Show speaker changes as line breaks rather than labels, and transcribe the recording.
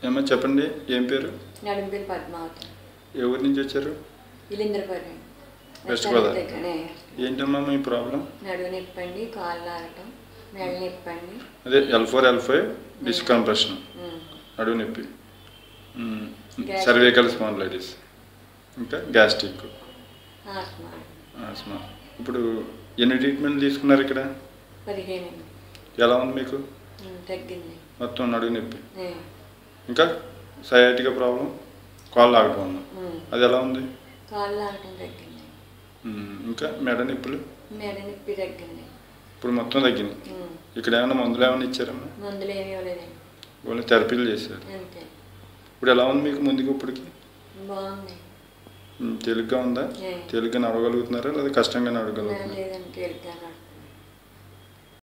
ఏమో చెప్పండి ఏం పేరు
నడుంపల్లి పద్మావతి
ఏ ఊరి నుంచి వచ్చారు
ఇలింద్రపురం
వెస్ట్ గోదావరి.
దగ్గరే
ఏంటమ్మా మీ ప్రాబ్లం
నడువు నొప్పండి కాళ్ళు ఆడటం మెడ నొప్పండి
అదే L four L five decompression
um.
నడువు నొప్పి
Gas-
సర్వేకల్ స్పాండ్లైటిస్ ఇంకా గ్యాస్ట్రిక్
ఆస్మా
ఆస్మా ఇప్పుడు ఎన్ని ట్రీట్మెంట్ తీసుకున్నారు ఇక్కడ
పదిహేను అండి.
ఎలా ఉంది మీకు
ఉమ్, తగ్గింది
మొత్తం నడువు నొప్పి
ఏ,
ఇంకా సయాటిక ప్రాబ్లం కాళ్ళు ఆగటం ఉంది
ఉమ్.
అది ఎలా ఉంది
కాళ్ళు ఆడటం తగ్గింది
ఉమ్, ఇంకా మెడ నొప్పులు
మెడ నొప్పి తగ్గింది
ఇప్పుడు మొత్తం తగ్గింది
ఉమ్.
ఇక్కడ ఏమైనా మందులు ఏమైనా ఇచ్చారమ్మా
మందులు ఏమి ఇవ్వలేదండి
వాళ్ళు థెరపీలు చేశారు
అంతే
ఇప్పుడు ఎలా ఉంది మీకు ముందుకు ఇప్పటికి
బాగుంది
ఉమ్, తేలిగ్గా ఉందా
ఏ.
తేలిగ్గా నడవగలుగుతున్నారా లేదా కష్టంగా నడవగలుగుతున్నారా
లేదండి తేలిగ్గా నడుపుతున్నాను.